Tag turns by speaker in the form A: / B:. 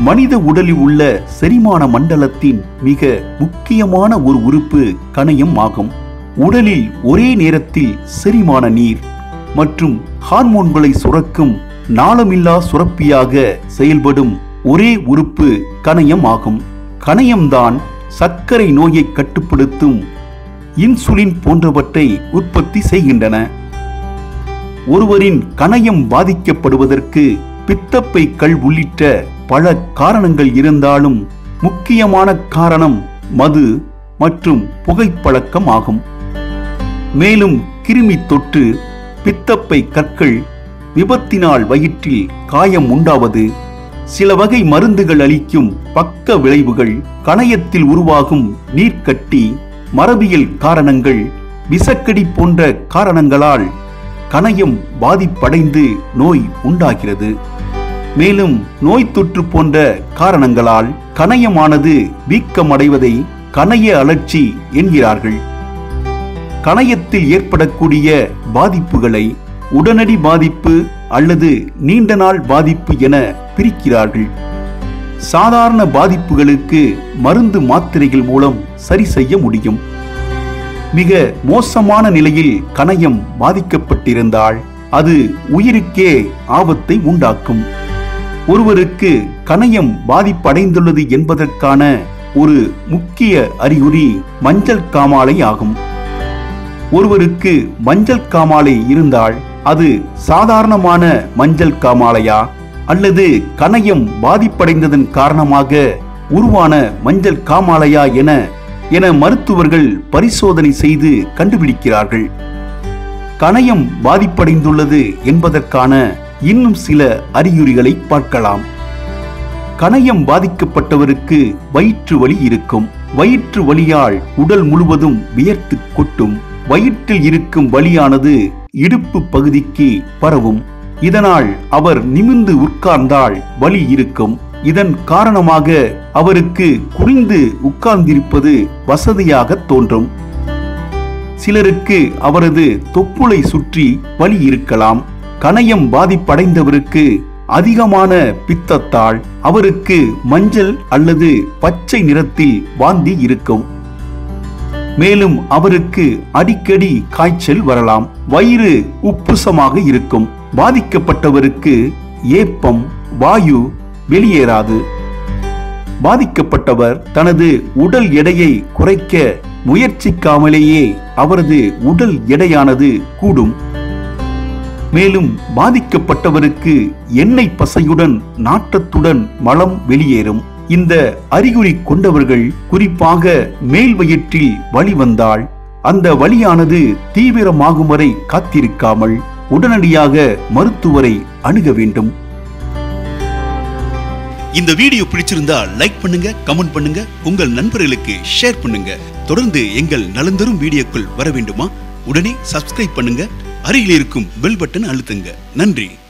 A: மனித உடலில் உள்ள செரிமான மண்டலத்தின் மிக முக்கியமான ஒரு உறுப்பு கணையம் ஆகும் உடலில் ஒரே நேரத்தில் செரிமான நீர் மற்றும் ஹார்மோன்களை சுரக்கும் நாளமில்லா சுரப்பியாக செயல்படும் ஒரே உறுப்பு கணையம் ஆகும் கணையம்தான் சர்க்கரை நோயை கட்டுப்படுத்தும் இன்சுலின் போன்றவற்றை உற்பத்தி செய்கின்றன ஒருவரின் கணையம் பாதிக்கப்படுவதற்கு பித்தப்பை கல் உள்ளிட்ட பல காரணங்கள் இருந்தாலும் முக்கியமான காரணம் மது மற்றும் புகைப்பழக்கம் ஆகும் மேலும் கிருமி தொற்று பித்தப்பை கற்கள் விபத்தினால் வயிற்றில் காயம் உண்டாவது சில வகை மருந்துகள் அளிக்கும் பக்க விளைவுகள் கணையத்தில் உருவாகும் நீர்க்கட்டி மரபியல் காரணங்கள் விசக்கடி போன்ற காரணங்களால் கணையம் பாதிப்படைந்து நோய் உண்டாகிறது மேலும் நோய் தொற்று போன்ற காரணங்களால் கணையமானது வீக்கமடைவதை கணைய அழற்சி என்கிறார்கள் கணையத்தில் ஏற்படக்கூடிய பாதிப்புகளை உடனடி பாதிப்பு அல்லது நீண்ட நாள் பாதிப்பு என பிரிக்கிறார்கள் சாதாரண பாதிப்புகளுக்கு மருந்து மாத்திரைகள் மூலம் சரி செய்ய முடியும் மிக மோசமான நிலையில் கணையம் பாதிக்கப்பட்டிருந்தால் அது உயிருக்கே ஆபத்தை உண்டாக்கும் ஒருவருக்கு கணையம் பாதிப்படைந்துள்ளது என்பதற்கான ஒரு முக்கிய அறிகுறி மஞ்சள் காமாலை ஆகும் ஒருவருக்கு மஞ்சள் காமாலை இருந்தால் அது சாதாரணமான மஞ்சள் காமாலையா அல்லது கணையம் பாதிப்படைந்ததன் காரணமாக உருவான மஞ்சள் காமாலையா என என மருத்துவர்கள் பரிசோதனை செய்து கண்டுபிடிக்கிறார்கள் கணையம் பாதிப்படைந்துள்ளது என்பதற்கான இன்னும் சில அறிகுறிகளை பார்க்கலாம் கணையம் பாதிக்கப்பட்டவருக்கு வயிற்று வலி இருக்கும் வயிற்று வலியால் உடல் முழுவதும் வியர்த்து கொட்டும் வயிற்றில் இருக்கும் வலியானது இடுப்பு பகுதிக்கு பரவும் இதனால் அவர் நிமிர்ந்து உட்கார்ந்தால் வலி இருக்கும் இதன் காரணமாக அவருக்கு குனிந்து உட்கார்ந்திருப்பது வசதியாக தோன்றும் சிலருக்கு அவரது தொப்புளை சுற்றி வலி இருக்கலாம் கணையம் பாதிப்படைந்தவருக்கு அதிகமான பித்தத்தால் அவருக்கு மஞ்சள் அல்லது பச்சை நிறத்தில் வாந்தி இருக்கும் மேலும் அவருக்கு அடிக்கடி காய்ச்சல் வரலாம் வயிறு உப்புசமாக இருக்கும் பாதிக்கப்பட்டவருக்கு ஏப்பம் வாயு வெளியேறாது பாதிக்கப்பட்டவர் தனது உடல் எடையை குறைக்க முயற்சிக்காமலேயே அவரது உடல் எடையானது கூடும் மேலும் பாதிக்கப்பட்டவருக்கு எண்ணெய் பசையுடன் நாட்டத்துடன் மலம் வெளியேறும் இந்த அறிகுறி கொண்டவர்கள் குறிப்பாக மேல் வயிற்றில் வலி வந்தால் அந்த வலியானது தீவிரமாகும் வரை காத்திருக்காமல் உடனடியாக மருத்துவரை அணுக வேண்டும்
B: இந்த வீடியோ பிடிச்சிருந்தா லைக் பண்ணுங்க கமெண்ட் பண்ணுங்க உங்கள் நண்பர்களுக்கு ஷேர் பண்ணுங்க தொடர்ந்து எங்கள் நலந்தரும் வீடியோக்கள் வர வேண்டுமா உடனே சப்ஸ்கிரைப் பண்ணுங்க அருகில் இருக்கும் பெல் பட்டன் அழுத்துங்க நன்றி